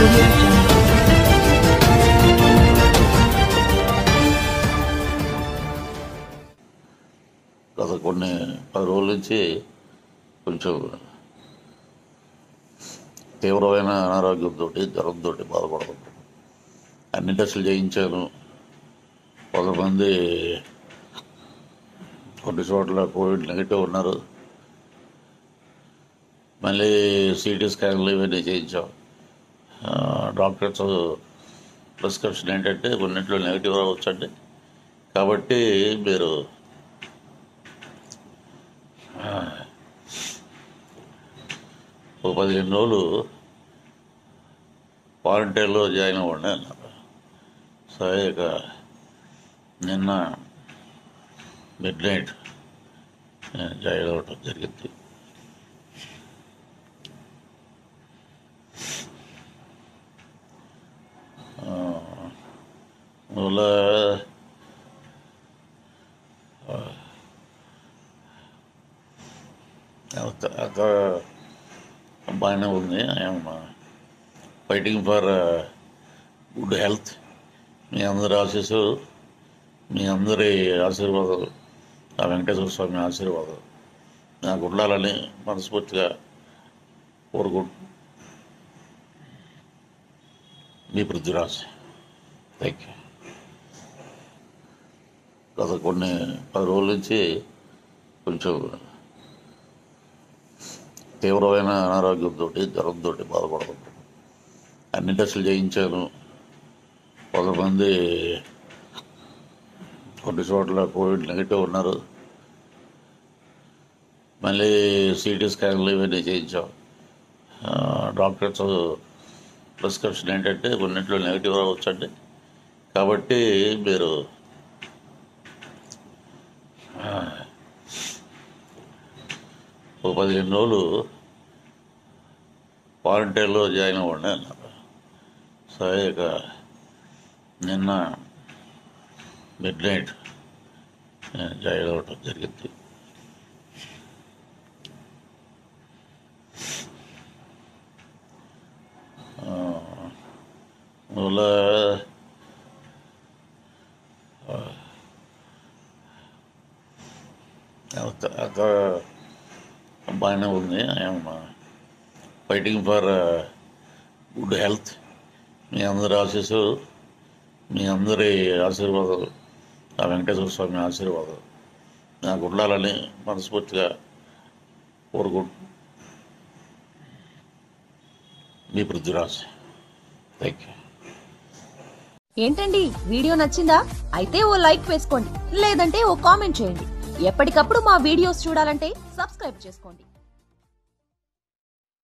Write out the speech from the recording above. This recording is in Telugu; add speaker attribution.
Speaker 1: audio jungle.
Speaker 2: గత కొన్ని పది రోజుల నుంచి కొంచెం తీవ్రమైన అనారోగ్యంతో జ్వరంతో బాధపడుతున్నాను అన్ని టెస్టులు చేయించాను కొంతమంది కొన్ని చోట్ల కోవిడ్ నెగిటివ్ ఉన్నారు మళ్ళీ సిటీ స్కాన్లు ఇవన్నీ చేయించాం ఆ, డాక్టర్స్ ప్రిస్క్రిప్షన్ ఏంటంటే కొన్నింటిలో నెగిటివ్ రావచ్చండి కాబట్టి మీరు ఒక పదిహేను రోజులు క్వారంటైన్లో జాయిన్ అవ్వండి అన్నారు సరే ఇక నిన్న మిడ్ నైట్ జాయిన్ అవ్వటం జరిగింది ఆ, అందువల్ల అంత అంత బాగానే ఉంది I'm fighting for good health మీ అందరి ఆశీస్సు మీ అందరి ఆశీర్వాదాలు ఆ వెంకటేశ్వర స్వామి ఆశీర్వాదాలు నాకు ఉండాలని మనస్ఫూర్తిగా కోరుకుంటు మీ పృథ్వీరాజ్ థ్యాంక్ యూ గత కొన్ని పది రోజుల నుంచి కొంచెం తీవ్రమైన అనారోగ్యంతో జ్వరంతో బాధపడుతున్నాను అన్ని టెస్టులు చేయించాను కొంతమంది కొన్ని చోట్ల కోవిడ్ నెగిటివ్ ఉన్నారు మళ్ళీ సిటీ స్కాన్లు ఇవన్నీ చేయించాం ఆ, డాక్టర్స్ ప్రిస్క్రిప్షన్ ఏంటంటే కొన్నింటిలో నెగిటివ్ రావచ్చండి కాబట్టి మీరు ఆ, ఒక పదిహేను రోజులు క్వారంటైన్లో జాయిన్ అవ్వండి అన్నారు సరే ఇక నిన్న మిడ్ నైట్ జాయిన్ అవ్వటం జరిగింది ఆ, అందువల్ల అంత అంత బాగానే ఉంది I'm fighting for good health మీ అందరి ఆశీస్సు మీ అందరి ఆశీర్వాదాలు ఆ వెంకటేశ్వర స్వామి ఆశీర్వాదాలు నాకు ఉండాలని మనస్ఫూర్తిగా కోరుకుంటు మీ పృథ్వీరాజ్ థ్యాంక్ యూ
Speaker 3: ఏంటండి వీడియో నచ్చిందా అయితే ఓ లైక్ వేసుకోండి లేదంటే ఓ కామెంట్ చేయండి ఎప్పటికప్పుడు మా వీడియోస్ చూడాలంటే సబ్స్క్రైబ్ చేసుకోండి